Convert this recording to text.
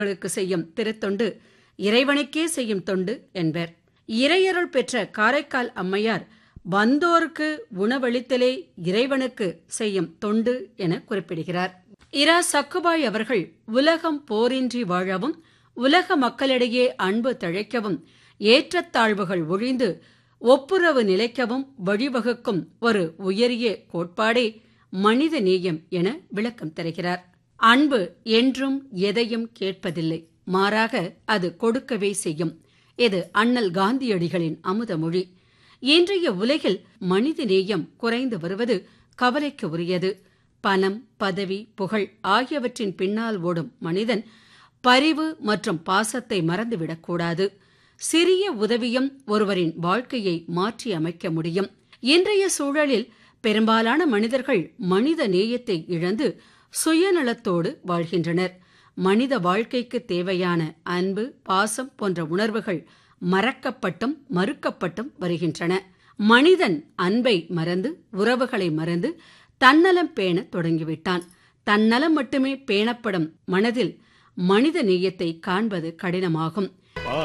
களுக்கு செய்யும் திருத்தொண்டு இறைவனுக்கே செய்யும் தொண்டு என்பர் இறையருள் பெற்ற காரைக்கால் அம்மையார் வந்தோருக்கு உணவளித்தலே இறைவனுக்கு செய்யும் தொண்டு என குறிப்பிடுகிறார் இரா சக்குபாய் அவர்கள் உலகம் போரின்றி வாழவும் உலக மக்களிடையே அன்பு தழைக்கவும் ஏற்றத்தாழ்வுகள் ஒழிந்து ஒப்புரவு நிலைக்கவும் வழிவகுக்கும் ஒரு உயரிய கோட்பாடே மனித நேயம் என விளக்கம் தருகிறார் அன்பு என்றும் எதையும் கேட்பதில்லை மாறாக அது கொடுக்கவே செய்யும் இது அண்ணல் காந்தியடிகளின் அமுத மொழி இன்றைய உலகில் மனித நேயம் குறைந்து வருவது கவலைக்கு உரியது பணம் பதவி புகழ் ஆகியவற்றின் பின்னால் ஓடும் மனிதன் பரிவு மற்றும் பாசத்தை மறந்துவிடக்கூடாது சிறிய உதவியும் ஒருவரின் வாழ்க்கையை மாற்றி அமைக்க முடியும் இன்றைய சூழலில் பெரும்பாலான மனிதர்கள் மனித நேயத்தை இழந்து சுயநலத்தோடு வாழ்கின்றனர் மனித வாழ்க்கைக்கு தேவையான அன்பு பாசம் போன்ற உணர்வுகள் மறக்கப்பட்டும் மறுக்கப்பட்டும் வருகின்றன மனிதன் அன்பை மறந்து உறவுகளை மறந்து தன்னலம் பேண தொடங்கிவிட்டான் தன்னலம் மட்டுமே பேணப்படும் மனதில் மனித நேயத்தை காண்பது கடினமாகும்